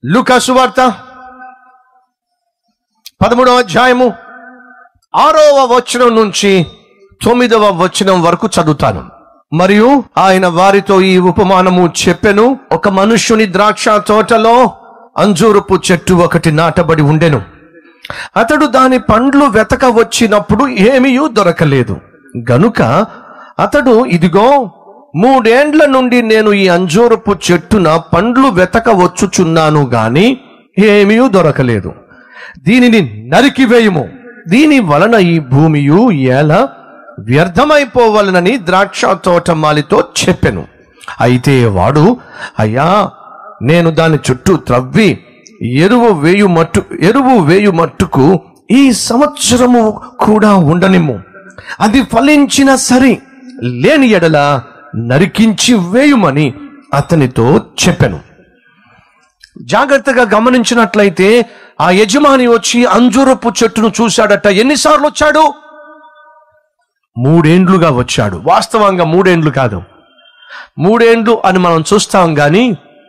లూకాసు వార్త పదమూడవ అధ్యాయము ఆరవ వచనం నుంచి తొమ్మిదవ వచనం వరకు చదువుతాను మరియు ఆయన వారితో ఈ ఉపమానము చెప్పెను ఒక మనుష్యుని ద్రాక్ష తోటలో అంజూరపు చెట్టు ఒకటి నాటబడి ఉండెను అతడు దాని పండ్లు వెతక వచ్చినప్పుడు ఏమీయూ దొరకలేదు గనుక అతడు ఇదిగో మూడేండ్ల నుండి నేను ఈ అంజూరపు చెట్టున పండ్లు వెతక వచ్చుచున్నాను గాని ఏమీ దొరకలేదు దీనిని నరికివేయుము దీని వలన ఈ భూమియు ఎలా వ్యర్థమైపోవలనని ద్రాక్ష తోటమాలితో చెప్పెను అయితే వాడు అయ్యా నేను దాని చుట్టూ త్రవ్వి ఎరువు వేయు మట్టు ఎరువు వేయు మట్టుకు ఈ సంవత్సరము కూడా ఉండనిమ్ము అది ఫలించిన సరి లేని ఎడల నరికించి వేయుమని అతనితో చెప్పెను జాగ్రత్తగా గమనించినట్లయితే ఆ యజమాని వచ్చి అంజూరపు చెట్టును చూశాడట ఎన్నిసార్లు వచ్చాడు మూడేండ్లుగా వచ్చాడు వాస్తవంగా మూడేండ్లు కాదు మూడేండ్లు అని మనం చూస్తాం గాని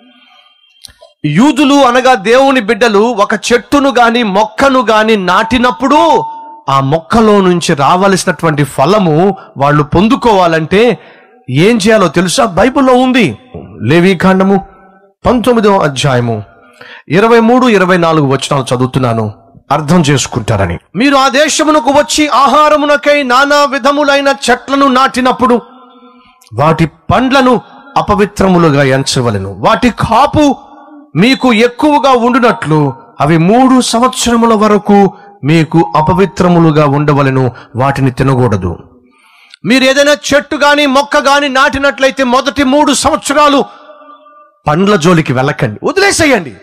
యూదులు అనగా దేవుని బిడ్డలు ఒక చెట్టును గాని మొక్కను గాని నాటినప్పుడు ఆ మొక్కలో నుంచి రావలసినటువంటి ఫలము వాళ్ళు పొందుకోవాలంటే ఏం చేయాలో తెలుసా బైబిల్లో ఉంది లేవీకాండము పంతొమ్మిదవ అధ్యాయము ఇరవై మూడు ఇరవై నాలుగు వచనాలు చదువుతున్నాను అర్థం చేసుకుంటారని మీరు ఆ దేశమునకు వచ్చి ఆహారమునకై నానా విధములైన చెట్లను నాటినప్పుడు వాటి పండ్లను అపవిత్రములుగా ఎంచవలెను వాటి కాపు మీకు ఎక్కువగా ఉండునట్లు అవి మూడు సంవత్సరముల వరకు మీకు అపవిత్రములుగా ఉండవలెను వాటిని తినకూడదు మీరు ఏదైనా చెట్టు గాని మొక్క గాని నాటినట్లయితే మొదటి మూడు సంవత్సరాలు పండ్ల జోలికి వెళ్ళకండి వదిలేసేయండి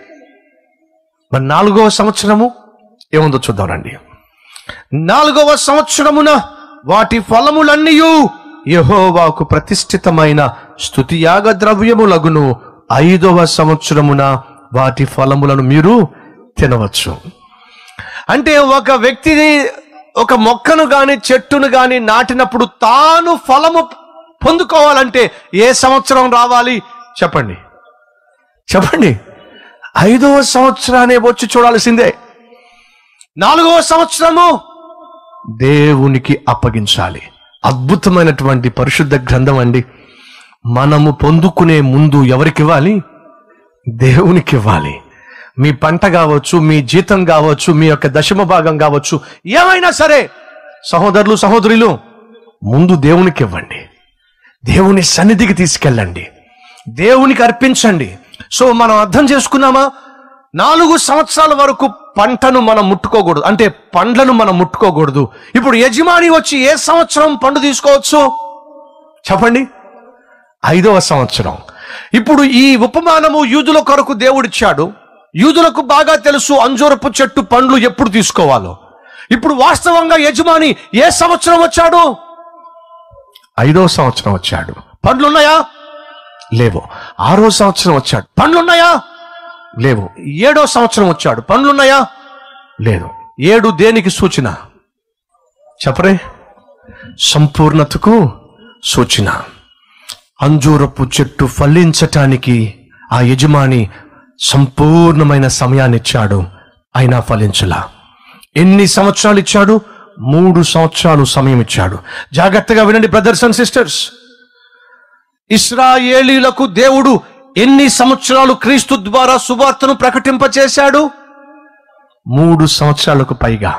మరి నాలుగవ సంవత్సరము ఏముందో చూద్దాం రండి నాలుగవ సంవత్సరమున వాటి ఫలములన్నీ యహోవాకు ప్రతిష్ఠితమైన స్తుతియాగ ద్రవ్యములగును ఐదవ సంవత్సరమున వాటి ఫలములను మీరు తినవచ్చు అంటే ఒక వ్యక్తిని ఒక మొక్కను గాని చెట్టును గాని నాటినప్పుడు తాను ఫలము పొందుకోవాలంటే ఏ సంవత్సరం రావాలి చెప్పండి చెప్పండి ఐదవ సంవత్సరాన్ని వచ్చి చూడాల్సిందే నాలుగవ సంవత్సరము దేవునికి అప్పగించాలి అద్భుతమైనటువంటి పరిశుద్ధ గ్రంథం అండి మనము పొందుకునే ముందు ఎవరికి ఇవ్వాలి దేవునికి ఇవ్వాలి మీ పంట కావచ్చు మీ జీతం కావచ్చు మీ యొక్క దశమ భాగం కావచ్చు ఏమైనా సరే సహోదరులు సహోదరులు ముందు దేవునికి ఇవ్వండి దేవుని సన్నిధికి తీసుకెళ్ళండి దేవునికి అర్పించండి సో మనం అర్థం చేసుకున్నామా నాలుగు సంవత్సరాల వరకు పంటను మనం ముట్టుకోకూడదు అంటే పండ్లను మనం ముట్టుకోకూడదు ఇప్పుడు యజమాని వచ్చి ఏ సంవత్సరం పండు తీసుకోవచ్చు చెప్పండి ఐదవ సంవత్సరం ఇప్పుడు ఈ ఉపమానము యూదుల కొరకు దేవుడిచ్చాడు యూదులకు బాగా తెలుసు అంజూరపు చెట్టు పండ్లు ఎప్పుడు తీసుకోవాలో ఇప్పుడు వాస్తవంగా యజమాని ఏ సంవత్సరం వచ్చాడు ఐదో సంవత్సరం వచ్చాడు పండ్లున్నాయా లేవు ఆరో సంవత్సరం వచ్చాడు పండ్లున్నాయా లేవు ఏడో సంవత్సరం వచ్చాడు పండ్లున్నాయా లేదు ఏడు దేనికి సూచన చెప్పరే సంపూర్ణతకు సూచన అంజూరపు చెట్టు ఫలించటానికి ఆ యజమాని సంపూర్ణమైన సమయాన్ని ఇచ్చాడు అయినా ఫలించలా ఎన్ని సంవత్సరాలు ఇచ్చాడు మూడు సంవత్సరాలు సమయం ఇచ్చాడు జాగ్రత్తగా వినండి బ్రదర్స్ అండ్ సిస్టర్స్ ఇస్రాయేలీలకు దేవుడు ఎన్ని సంవత్సరాలు క్రీస్తు ద్వారా సువార్తను ప్రకటింపచేశాడు మూడు సంవత్సరాలకు పైగా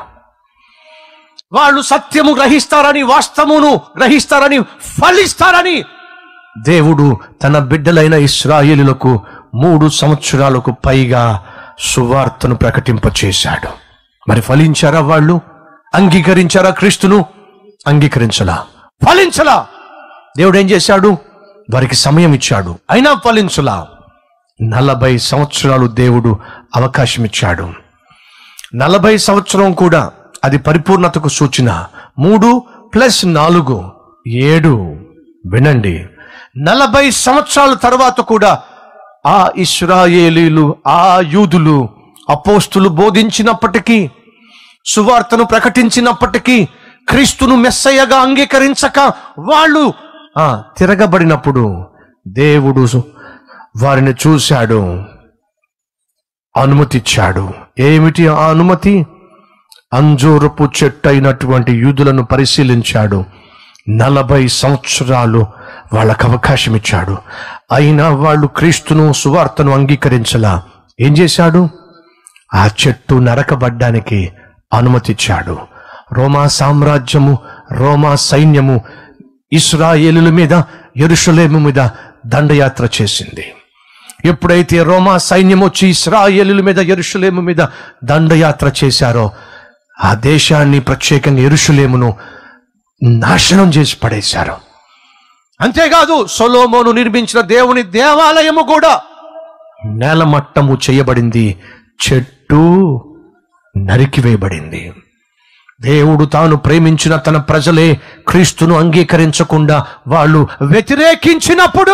వాళ్ళు సత్యము గ్రహిస్తారని వాస్తవమును గ్రహిస్తారని ఫలిస్తారని దేవుడు తన బిడ్డలైన ఇస్రాయేలులకు మూడు సంవత్సరాలకు పైగా సువార్తను ప్రకటింపచేశాడు మరి ఫలించారా వాళ్ళు అంగీకరించారా క్రీస్తును అంగీకరించలా ఫలించలా దేవుడు ఏం చేశాడు వారికి సమయం ఇచ్చాడు అయినా ఫలించలా నలభై సంవత్సరాలు దేవుడు అవకాశం ఇచ్చాడు నలభై సంవత్సరం కూడా అది పరిపూర్ణతకు సూచన మూడు ప్లస్ నాలుగు ఏడు వినండి నలభై సంవత్సరాల తర్వాత కూడా ఆ ఇస్రాయేలీలు ఆ యూదులు అపోస్తులు బోధించినప్పటికీ సువార్తను ప్రకటించినప్పటికీ క్రీస్తును మెస్సయ్యగా అంగీకరించక వాళ్ళు ఆ తిరగబడినప్పుడు దేవుడు వారిని చూశాడు అనుమతి ఇచ్చాడు ఏమిటి ఆ అనుమతి అంజూరపు చెట్టు అయినటువంటి యూదులను పరిశీలించాడు నలభై సంవత్సరాలు వాళ్ళకు అవకాశం ఇచ్చాడు అయినా వాళ్ళు క్రీస్తును సువార్తను అంగీకరించలా ఏం చేశాడు ఆ చెట్టు నరకబడ్డానికి అనుమతిచ్చాడు రోమా సామ్రాజ్యము రోమా సైన్యము ఇస్రాయేలుల మీద యెరూషలేము మీద దండయాత్ర చేసింది ఎప్పుడైతే రోమా సైన్యం వచ్చి ఇస్రాయేలుల మీద యెరూషలేము మీద దండయాత్ర చేశారో ఆ దేశాన్ని ప్రత్యేకంగా యెరూషలేమును నాశనం చేసి పడేశారు అంతేకాదు సొలోమోను నిర్మించిన దేవుని దేవాలయము కూడా నేలమట్టము చేయబడింది చెట్టు నరికివేయబడింది దేవుడు తాను ప్రేమించిన తన ప్రజలే క్రీస్తును అంగీకరించకుండా వాళ్ళు వ్యతిరేకించినప్పుడు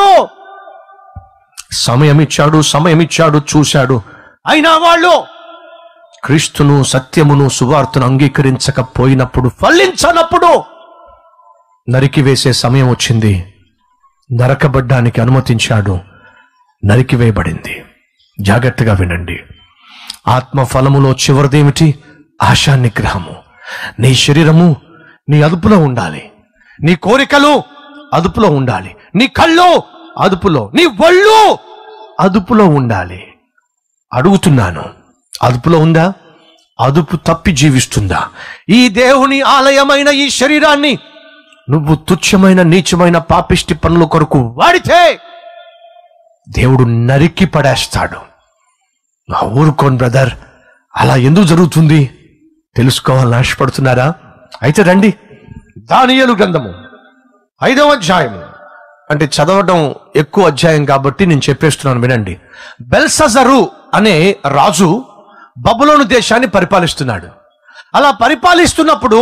సమయం ఇచ్చాడు సమయం ఇచ్చాడు చూశాడు అయినా వాళ్ళు క్రీస్తును సత్యమును సువార్తను అంగీకరించకపోయినప్పుడు ఫలించనప్పుడు నరికివేసే సమయం వచ్చింది నరకబడ్డానికి అనుమతించాడు నరికివేయబడింది జాగ్రత్తగా వినండి ఆత్మ ఫలములో చివరిదేమిటి ఆశా నిగ్రహము నీ శరీరము నీ అదుపులో ఉండాలి నీ కోరికలు అదుపులో ఉండాలి నీ కళ్ళు అదుపులో నీ ఒళ్ళు అదుపులో ఉండాలి అడుగుతున్నాను అదుపులో ఉందా అదుపు తప్పి జీవిస్తుందా ఈ దేవుని ఆలయమైన ఈ శరీరాన్ని నువ్వు తుచ్చమైన నీచమైన పాపిష్టి పనుల కొరకు వాడితే దేవుడు నరికి పడేస్తాడు నా ఊరుకోన్ బ్రదర్ అలా ఎందుకు జరుగుతుంది తెలుసుకోవాలని ఆశపడుతున్నారా అయితే రండి దానియలు గ్రంథము ఐదవ అధ్యాయము అంటే చదవడం ఎక్కువ అధ్యాయం కాబట్టి నేను చెప్పేస్తున్నాను వినండి బెల్సజరు అనే రాజు బబులోను దేశాన్ని పరిపాలిస్తున్నాడు అలా పరిపాలిస్తున్నప్పుడు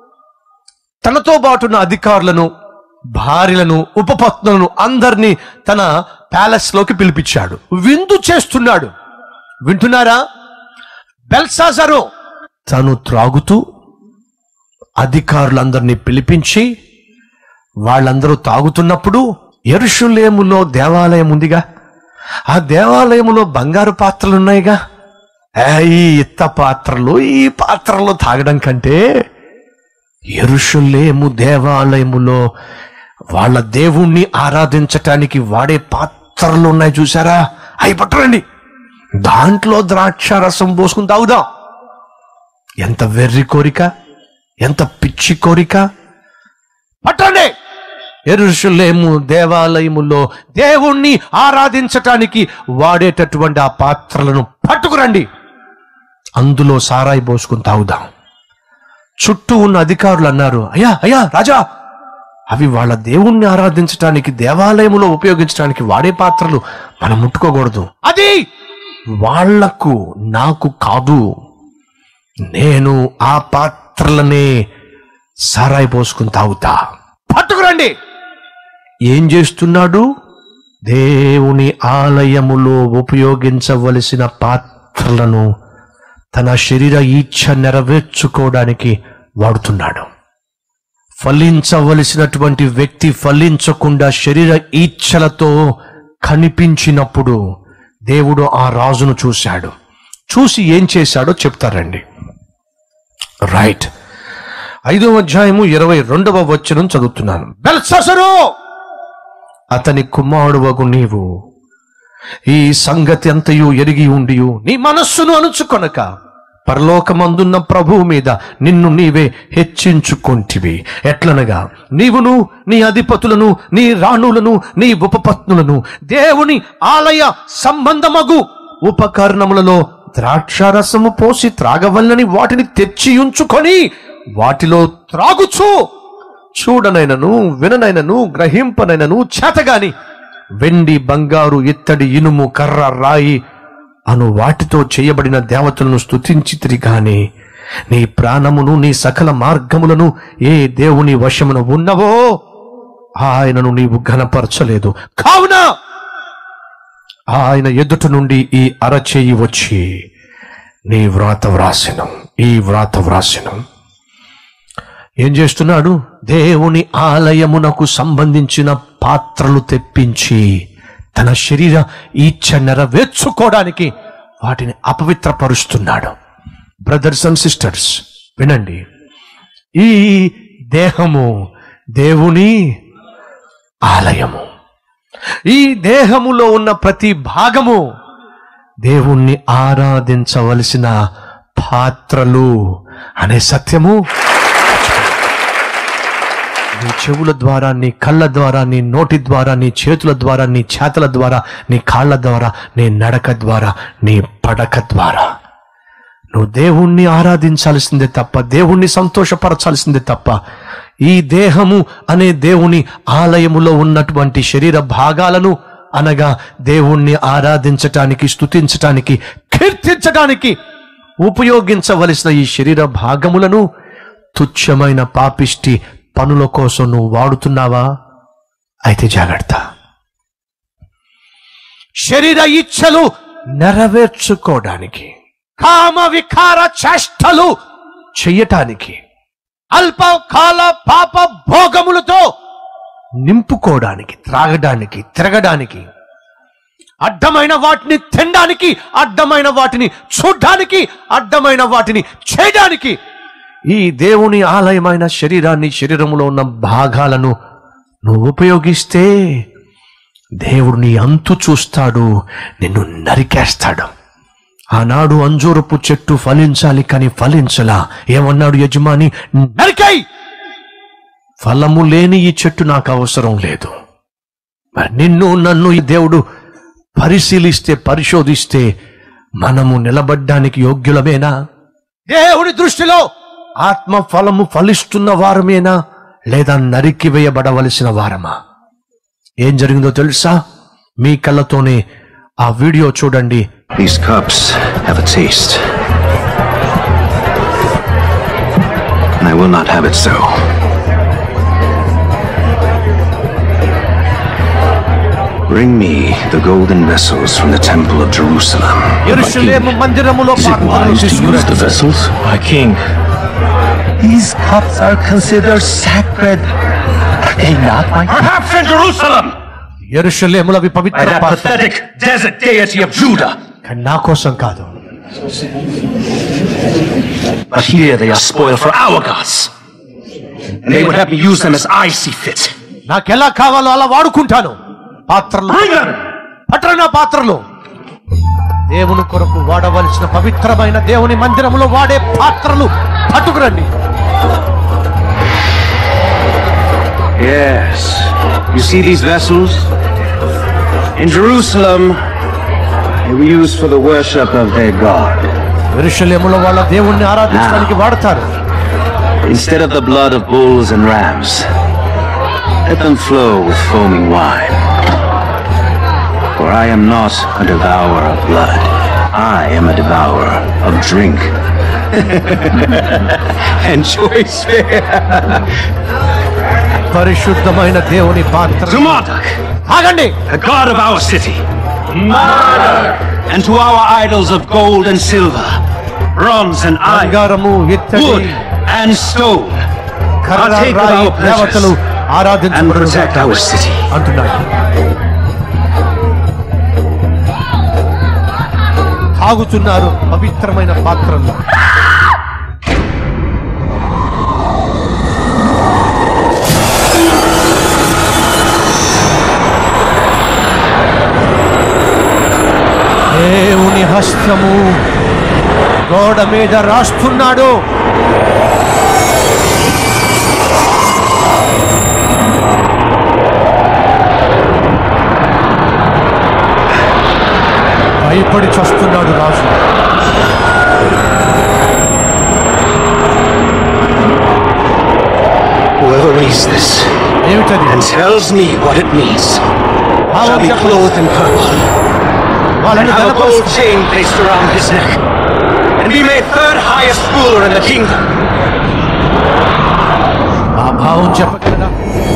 తనతో పాటున్న అధికారులను భార్యలను ఉపపత్నులను అందరినీ తన ప్యాలెస్ లోకి పిలిపించాడు విందు చేస్తున్నాడు వింటున్నారా బెల్సాజరు తను త్రాగుతూ అధికారులందరినీ పిలిపించి వాళ్ళందరూ తాగుతున్నప్పుడు ఎరుషులేములో దేవాలయం ఉందిగా ఆ దేవాలయములో బంగారు పాత్రలు ఉన్నాయిగా ఏ, ఈ ఇత్త పాత్రలు ఈ పాత్రలో తాగడం కంటే ఎరుషులేము దేవాలయములో వాళ్ళ దేవుణ్ణి ఆరాధించటానికి వాడే పాత్రలు ఉన్నాయి చూసారా అవి పట్టరండి దాంట్లో ద్రాక్ష రసం పోసుకుని తాగుదాం ఎంత వెర్రి కోరిక ఎంత పిచ్చి కోరిక పట్టండి ఎరుషులేము దేవాలయములో దేవుణ్ణి ఆరాధించటానికి వాడేటటువంటి ఆ పాత్రలను పట్టుకురండి అందులో సారాయి పోసుకుని తాగుదాం చుట్టూ ఉన్న అధికారులు అన్నారు అయ్యా అయ్యా రాజా అవి వాళ్ళ దేవుణ్ణి ఆరాధించటానికి దేవాలయములో ఉపయోగించడానికి వాడే పాత్రలు మనం ముట్టుకోకూడదు అది వాళ్లకు నాకు కాదు నేను ఆ పాత్రలనే సారాయి పోసుకుని తాగుతా పట్టుకురండి ఏం చేస్తున్నాడు దేవుని ఆలయములో ఉపయోగించవలసిన పాత్రలను తన శరీర ఈచ్ఛ నెరవేర్చుకోవడానికి వాడుతున్నాడు ఫలించవలసినటువంటి వ్యక్తి ఫలించకుండా శరీర ఈచ్ఛలతో కనిపించినప్పుడు దేవుడు ఆ రాజును చూశాడు చూసి ఏం చేశాడో చెప్తారండి రైట్ ఐదవ అధ్యాయము ఇరవై రెండవ వచనం చదువుతున్నాను బెల్ససరు అతని కుమారువగు నీవు ఈ సంగతి అంతయు ఎరిగి ఉండియు నీ మనస్సును అణుచుకొనక పరలోకమందున్న ప్రభువు మీద నిన్ను నీవే హెచ్చించుకొంటివి ఎట్లనగా నీవును నీ అధిపతులను నీ రాణులను నీ ఉపపత్నులను దేవుని ఆలయ సంబంధమగు ఉపకరణములలో ద్రాక్షారసము పోసి త్రాగవల్లని వాటిని తెచ్చి ఉంచుకొని వాటిలో త్రాగుచు చూడనైనను విననైనను గ్రహింపనైనను చేతగాని వెండి బంగారు ఇత్తడి ఇనుము కర్ర రాయి అను వాటితో చేయబడిన దేవతలను స్తుతించితిరి గాని నీ ప్రాణమును నీ సకల మార్గములను ఏ దేవుని వశమున ఉన్నవో ఆయనను నీవు ఘనపరచలేదు కావున ఆయన ఎదుట నుండి ఈ అరచేయి వచ్చి నీ వ్రాత వ్రాసెను ఈ వ్రాత వ్రాసెను ఏం చేస్తున్నాడు దేవుని ఆలయమునకు సంబంధించిన పాత్రలు తెప్పించి తన శరీర ఈచ్ఛ నెరవేర్చుకోవడానికి వాటిని అపవిత్రపరుస్తున్నాడు బ్రదర్స్ అండ్ సిస్టర్స్ వినండి ఈ దేహము దేవుని ఆలయము ఈ దేహములో ఉన్న ప్రతి భాగము దేవుణ్ణి ఆరాధించవలసిన పాత్రలు అనే సత్యము నీ చెవుల ద్వారా నీ కళ్ళ ద్వారా నీ నోటి ద్వారా నీ చేతుల ద్వారా నీ చేతల ద్వారా నీ కాళ్ళ ద్వారా నీ నడక ద్వారా నీ పడక ద్వారా నువ్వు దేవుణ్ణి ఆరాధించాల్సిందే తప్ప దేవుణ్ణి సంతోషపరచాల్సిందే తప్ప ఈ దేహము అనే దేవుని ఆలయములో ఉన్నటువంటి శరీర భాగాలను అనగా దేవుణ్ణి ఆరాధించటానికి స్తుతించటానికి కీర్తించటానికి ఉపయోగించవలసిన ఈ శరీర భాగములను తుచ్చమైన పాపిష్టి పనుల కోసం నువ్వు వాడుతున్నావా అయితే జాగ్రత్త శరీర ఇచ్ఛలు నెరవేర్చుకోవడానికి కామ వికార చేష్టలు చెయ్యటానికి అల్పకాల పాప భోగములతో నింపుకోవడానికి త్రాగడానికి తిరగడానికి అడ్డమైన వాటిని తినడానికి అడ్డమైన వాటిని చూడ్డానికి అడ్డమైన వాటిని చేయడానికి ఈ దేవుని ఆలయమైన శరీరాన్ని శరీరములో ఉన్న భాగాలను నువ్వు ఉపయోగిస్తే దేవుడు నీ అంతు చూస్తాడు నిన్ను నరికేస్తాడు ఆనాడు అంజూరపు చెట్టు ఫలించాలి కానీ ఫలించలా ఏమన్నాడు యజమాని నరికై ఫలము లేని ఈ చెట్టు నాకు అవసరం లేదు మరి నిన్ను నన్ను ఈ దేవుడు పరిశీలిస్తే పరిశోధిస్తే మనము నిలబడ్డానికి యోగ్యులమేనా దేవుడి దృష్టిలో ఆత్మ ఫలము ఫలిస్తున్న వారమేనా లేదా నరికి వేయబడవలసిన వారమా ఏం జరిగిందో తెలుసా మీ కళ్ళతోనే ఆ వీడియో చూడండి These cups have a taste. And I will not have it so. Bring me the golden vessels from the temple of Jerusalem. యెరూషలేము మందిరములో Is it పాత్రలు wise to use తీసుకురండి. the vessels? My king, These cups are considered sacred. Are they not, my perhaps in Jerusalem, యెరూషలేములో అవి by Pavitra that పాత్రలు. pathetic desert deity of Judah. కానీ నా కోసం కాదు But here they are spoiled for our gods. And they would have me use them as I see fit. నాకు ఎలా కావాలో అలా వాడుకుంటాను పాత్రలు Bring them! పట్టణ పాత్రలు దేవుని కొరకు వాడవలసిన పవిత్రమైన దేవుని మందిరములో వాడే పాత్రలు పట్టుకురండి Yes. You see these vessels? In Jerusalem, they were used for the worship of their God. యెరూషలేములో వాళ్ళ దేవుణ్ణి ఆరాధించడానికి వాడతారు Instead of the blood of bulls and rams, let them flow with foaming wine. For I am not a devourer of blood. I am a devourer of drink. and choice fare. పరిశుద్ధమైన దేవుని పాత్ర To Marduk, ఆగండి the god of our city. And to our idols of gold and silver, bronze and iron, బంగారము ఇత్తడి wood and stone. కర్ర Partake of రాయి our దేవతలు pleasures and ఆరాధించబడును protect our city. అంటున్నాడు తాగుతున్నారు పవిత్రమైన పాత్రలు దేవుని హస్తము గోడ మీద రాస్తున్నాడు భయపడి చస్తున్నాడు రాజు Whoever reads this ఏమిటది and tells me what it means shall be clothed in purple and వాళ్ళని have a గణపరుస్తూ gold chain placed around his neck and be made third highest ruler in the kingdom. ఆ భావం చెప్పగలరా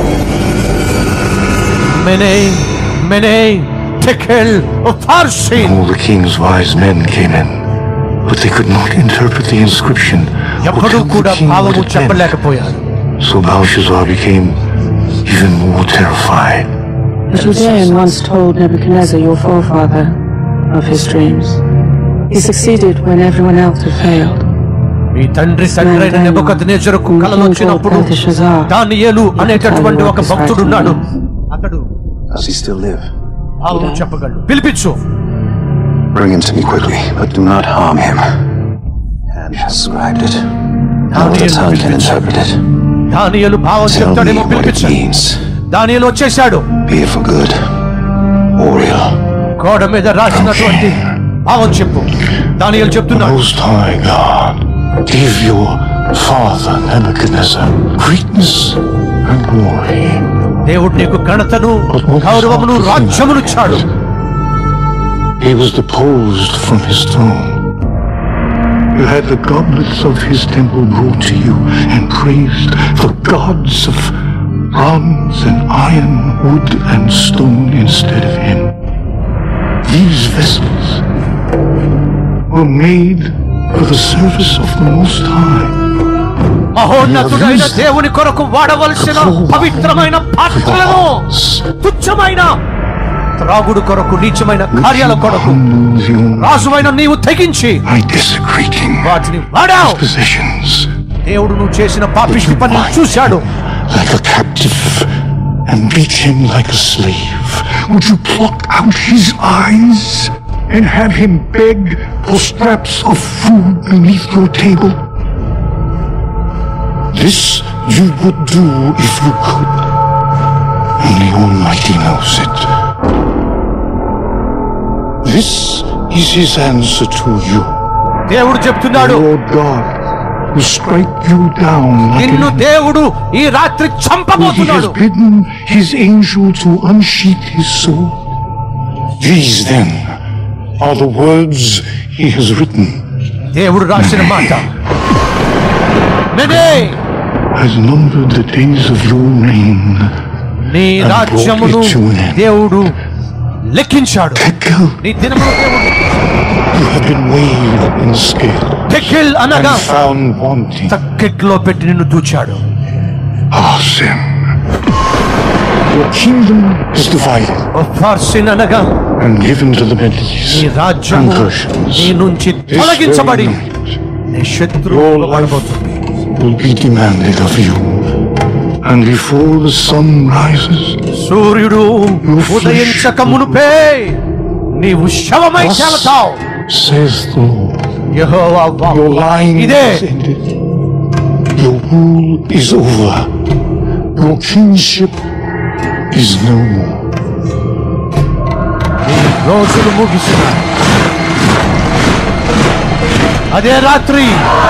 మెనే మెనే టెకెల్ ఫార్సిన్ All the king's wise men came in, but they could not interpret the inscription or ఎప్పుడూ tell the కూడా king what భావము it meant. చెప్పలేకపోయారు So Belshazzar became even more terrified. The Judean once told Nebuchadnezzar, your forefather, of his dreams. He succeeded when everyone else had failed. మీ తండ్రి తండ్రి అయిన నెబుకద్నెజరుకు కలలు వచ్చినప్పుడు దానియేలు అనేటటువంటి ఒక భక్తుడు ఉన్నాడు అతడు Does he still live? అవును చెప్పగలడు పిలిపించు Bring him to me quickly, but do not harm him. And has scribed it. Now the tongue can interpret it. దానియేలు భావం Tell me చెప్తాడేమో what it పిలిపించు means. దానియేలు వచ్చేశాడు Be it for good or ill. గోడ మీద రాసినటువంటి భావం చెప్పు దానియేలు చెప్తున్నాడు Most High God gave your father Nebuchadnezzar greatness and glory. దేవుడు నీకు ఘనతను గౌరవమును రాజ్యమును ఇచ్చాడు He was deposed from his throne. You had the goblets of his temple brought to you and praised the gods of bronze and iron, wood and stone instead of him. These vessels were made for the service of the Most High. మహోన్నతుడైన దేవుని కొరకు వాడవలసిన పవిత్రమైన పాత్రలను తుచ్చమైన త్రాగుడు కొరకు నీచమైన కార్యాల కొరకు Humble you రాజువైన నీవు తెగించి by desecrating వాటిని వాడావు possessions. దేవుడు నువ్వు చేసిన పాపిష్టి పని చూశాడు like a captive and beat him like a slave? Would you pluck out his eyes and have him beg for scraps of food beneath your table? This you would do if you could. And the Almighty knows it. This is his answer to you. దేవుడు చెప్తున్నాడు Lord God will strike you down like నిన్ను an దేవుడు ఈ రాత్రి He చంపబోతున్నాడు has bidden his angel to unsheath his sword. These then are the words he has written, దేవుడు రాసిన మాట మెనే has numbered the days of your reign. నీ రాజ్యమును దేవుడు లెక్కించాడు Tekel, నీ దినమును దేవుడు you have been weighed in the scale టెకిల్ అనగా and found wanting. తక్కెట్లో పెట్టి నిన్ను దూచాడు Ah, sin. Your kingdom is divided ఫార్సిన్ అనగా and given to the నీ Medes and రాజ్యము Persians. నీ నుంచి This తొలగించబడి very night నీ శత్రువు Your life will be demanded of you. And before the sun rises, సూర్యుడు ఉదయించక మునుపే నీవు శవమై చేలతావు says the Lord, యెహోవా వాక్కు. your line ఇదే is ended. Your rule is over. Your kingship is no more. రోజులు ముగిసినాయి అదే రాత్రి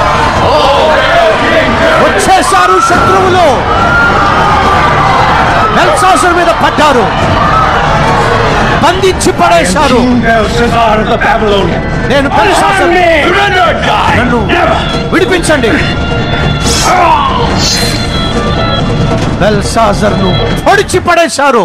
వచ్చేసారు శత్రువులు బెల్సాసర్ మీద పడ్డారు బంధించి పడేశారు నేను బెల్షాసర్ నన్ను విడిపించండి బెల్సాజర్ను పొడిచి పడేశారు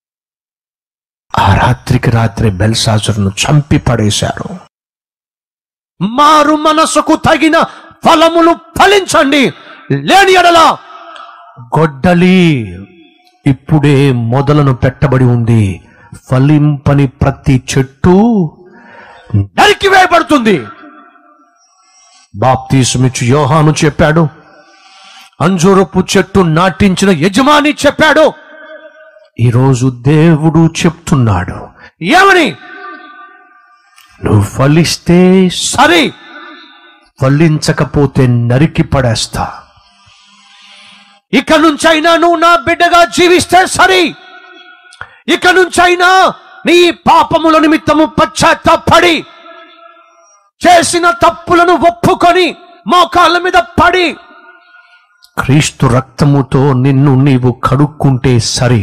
ఆ రాత్రికి రాత్రి బెల్సాజర్ను చంపి పడేశారు మారు మనసుకు తగిన ఫలములు ఫలించండి లేని ఎడల గొడ్డలి ఇప్పుడే మొదలను పెట్టబడి ఉంది ఫలింపని ప్రతి చెట్టు నరికివేయబడుతుంది బాప్తీసుమిచ్చు యోహాను చెప్పాడు అంజూరపు చెట్టు నాటించిన యజమాని చెప్పాడు ఈరోజు దేవుడు చెప్తున్నాడు ఏమని నువ్వు ఫలిస్తే సరే ఫలించకపోతే నరికి పడేస్తా ఇక నుంచైనా నువ్వు నా బిడ్డగా జీవిస్తే సరి ఇక నుంచైనా నీ పాపముల నిమిత్తము పశ్చాత్తాపడి చేసిన తప్పులను ఒప్పుకొని మోకాళ్ళ మీద పడి క్రీస్తు రక్తముతో నిన్ను నీవు కడుక్కుంటే సరి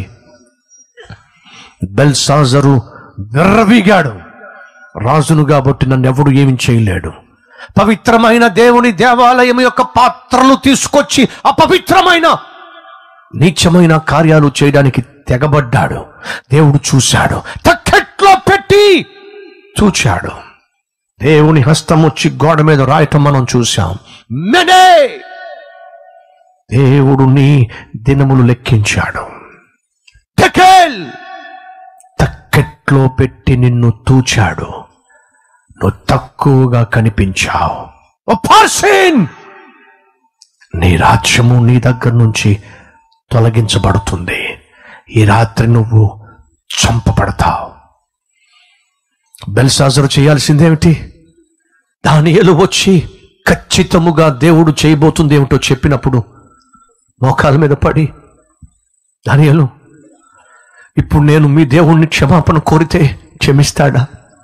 బెల్సాజరు విర్రవీగాడు రాజును కాబట్టి నన్నెవడు ఏమి చేయలేడు పవిత్రమైన దేవుని దేవాలయం యొక్క పాత్రలు తీసుకొచ్చి అపవిత్రమైన నీచమైన కార్యాలు చేయడానికి తెగబడ్డాడు దేవుడు చూశాడు తక్కెట్లో పెట్టి చూచాడు దేవుని హస్తం వచ్చి గోడ మీద రాయటం మనం చూశాం మెనే దేవుడు నీ దినములు లెక్కించాడు టెకెల్ తక్కెట్లో పెట్టి నిన్ను తూచాడు నువ్వు తక్కువగా కనిపించావు ఓ పర్సన్ నీ రాజ్యము నీ దగ్గర నుంచి తొలగించబడుతుంది ఈ రాత్రి నువ్వు చంపబడతావు బెల్సాజరు చేయాల్సిందేమిటి దానియలు వచ్చి ఖచ్చితముగా దేవుడు చేయబోతుంది ఏమిటో చెప్పినప్పుడు మోకాల మీద పడి దానియలు ఇప్పుడు నేను మీ దేవుణ్ణి క్షమాపణ కోరితే క్షమిస్తాడా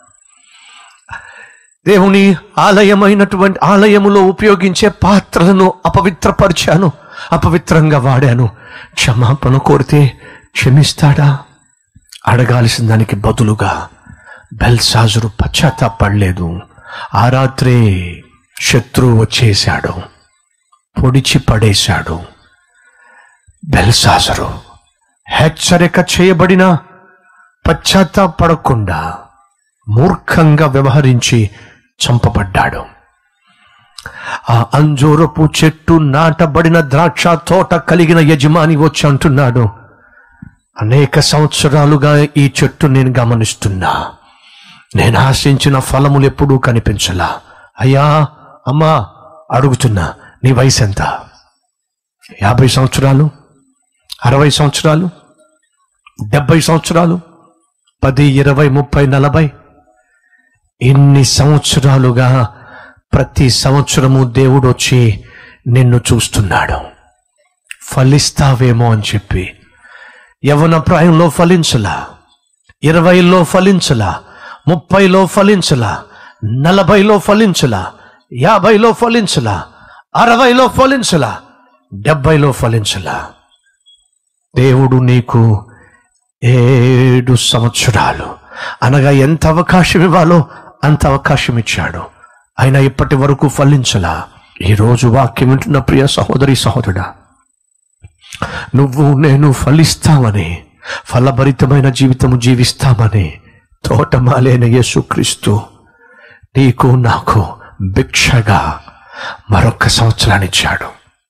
దేవుని ఆలయమైనటువంటి ఆలయములో ఉపయోగించే పాత్రలను అపవిత్రపరిచాను అపవిత్రంగా వాడాను క్షమాపణ కోరితే క్షమిస్తాడా అడగాల్సిన దానికి బదులుగా బెల్సాజురు పశ్చాత్తాపడలేదు ఆ రాత్రే శత్రువు వచ్చేశాడు పొడిచి పడేశాడు బెల్సాజరు హెచ్చరిక చేయబడిన పశ్చాత్తాపడకుండా మూర్ఖంగా వ్యవహరించి చంపబడ్డాడు ఆ అంజూరపు చెట్టు నాటబడిన ద్రాక్ష తోట కలిగిన యజమాని వచ్చి అంటున్నాడు అనేక సంవత్సరాలుగా ఈ చెట్టు నేను గమనిస్తున్నా నేను ఆశించిన ఫలములు ఎప్పుడూ కనిపించలా అయ్యా అమ్మా అడుగుతున్నా నీ వయసు ఎంత యాభై సంవత్సరాలు అరవై సంవత్సరాలు డెబ్బై సంవత్సరాలు పది ఇరవై ముప్పై నలభై ఇన్ని సంవత్సరాలుగా ప్రతి సంవత్సరము దేవుడు వచ్చి నిన్ను చూస్తున్నాడు ఫలిస్తావేమో అని చెప్పి యవన ప్రాయంలో ఫలించలా ఇరవైలో ఫలించలా ముప్పైలో ఫలించలా నలభైలో ఫలించలా యాభైలో ఫలించలా అరవైలో ఫలించలా డెబ్బైలో ఫలించలా దేవుడు నీకు ఏడు సంవత్సరాలు అనగా ఎంత అవకాశం ఇవ్వాలో అంత అవకాశం ఇచ్చాడు అయినా ఇప్పటి వరకు ఫలించలా ఈరోజు వాక్యం వింటున్న ప్రియ సహోదరి సహోదరుడా నువ్వు నేను ఫలిస్తామని ఫలభరితమైన జీవితము జీవిస్తామని తోటమాలైన యేసుక్రీస్తు నీకు నాకు భిక్షగా మరొక సంవత్సరాన్ని ఇచ్చాడు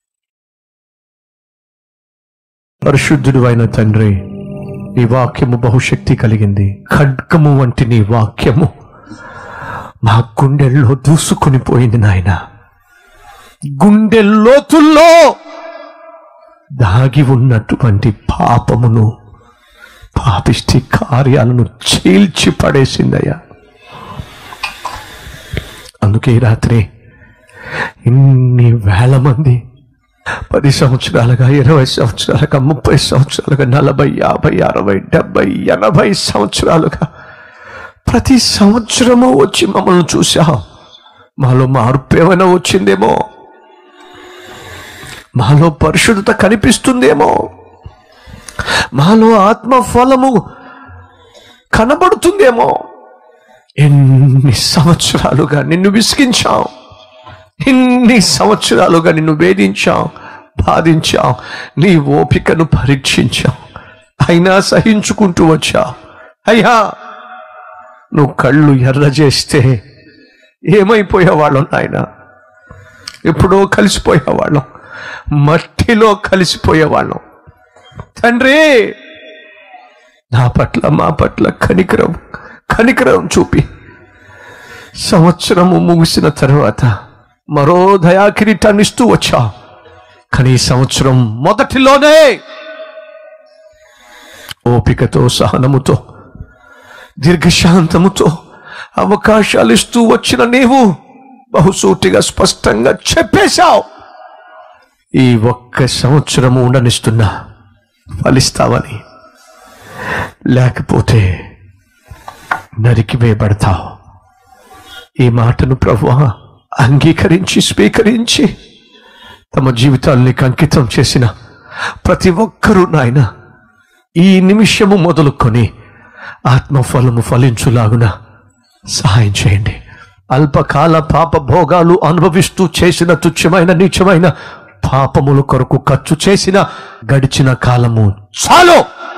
పరిశుద్ధుడు అయిన తండ్రి నీ వాక్యము బహుశక్తి కలిగింది ఖడ్గము వంటి నీ వాక్యము మా గుండెల్లో దూసుకొని పోయింది నాయన గుండె లోతుల్లో దాగి ఉన్నటువంటి పాపమును పాపిష్టి కార్యాలను చీల్చి పడేసిందయ్యా అందుకే ఈ రాత్రి ఇన్ని వేల మంది పది సంవత్సరాలుగా ఇరవై సంవత్సరాలుగా ముప్పై సంవత్సరాలుగా నలభై యాభై అరవై డెబ్బై ఎనభై సంవత్సరాలుగా ప్రతి సంవత్సరము వచ్చి మమ్మల్ని చూసాం మాలో మార్పు ఏమైనా వచ్చిందేమో మాలో పరిశుద్ధత కనిపిస్తుందేమో మాలో ఆత్మ ఫలము కనబడుతుందేమో ఎన్ని సంవత్సరాలుగా నిన్ను విసిగించాం ఇన్ని సంవత్సరాలుగా నిన్ను వేధించాం బాధించాం నీ ఓపికను పరీక్షించాం అయినా సహించుకుంటూ వచ్చా అయ్యా నువ్వు కళ్ళు ఎర్ర చేస్తే ఏమైపోయేవాళ్ళం నాయన ఎప్పుడో కలిసిపోయేవాళ్ళం మట్టిలో కలిసిపోయేవాళ్ళం తండ్రి నా పట్ల మా పట్ల కనికరం కనికరం చూపి సంవత్సరము ముగిసిన తర్వాత మరో దయా కిరీటాన్ని ఇస్తూ వచ్చా కానీ ఈ సంవత్సరం మొదటిలోనే ఓపికతో సహనముతో దీర్ఘశాంతముతో అవకాశాలు ఇస్తూ వచ్చిన నీవు బహుసూటిగా స్పష్టంగా చెప్పేశావు ఈ ఒక్క సంవత్సరము ఉండనిస్తున్నా ఫలిస్తావని లేకపోతే నరికి వేయబడతావు ఈ మాటను ప్రభువా అంగీకరించి స్వీకరించి తమ జీవితాల్ని అంకితం చేసిన ప్రతి ఒక్కరూ నాయన ఈ నిమిషము మొదలుకొని ఆత్మఫలము ఫలించులాగున సహాయం చేయండి అల్పకాల పాప భోగాలు అనుభవిస్తూ చేసిన తుచ్చమైన నీచమైన పాపముల కొరకు ఖర్చు చేసిన గడిచిన కాలము చాలు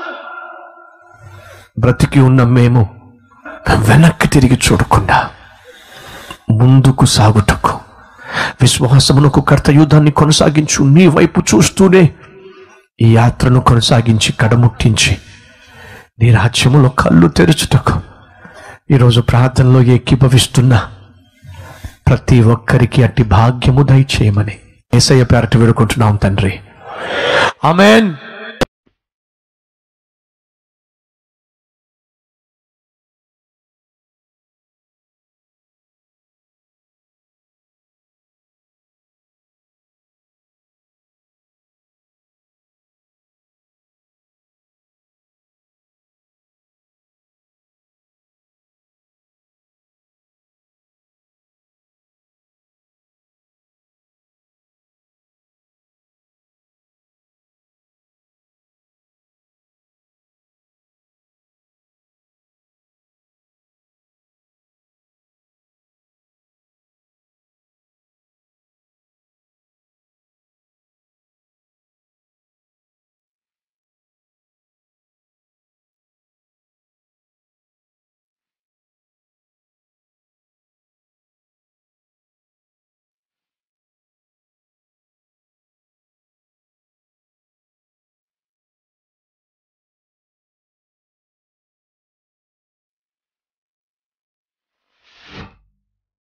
బ్రతికి ఉన్న మేము వెనక్కి తిరిగి చూడకుండా ముందుకు సాగుటకు విశ్వాసమునకు కర్తయుద్ధాన్ని కొనసాగించు నీ వైపు చూస్తూనే ఈ యాత్రను కొనసాగించి కడముట్టించి నీ రాజ్యములో కళ్ళు తెరుచుటకు ఈరోజు ప్రార్థనలో ఏకీభవిస్తున్నా ప్రతి ఒక్కరికి అట్టి భాగ్యము దయచేయమని ఏసయ్య పేరట వేడుకుంటున్నాం తండ్రి ఆమెన్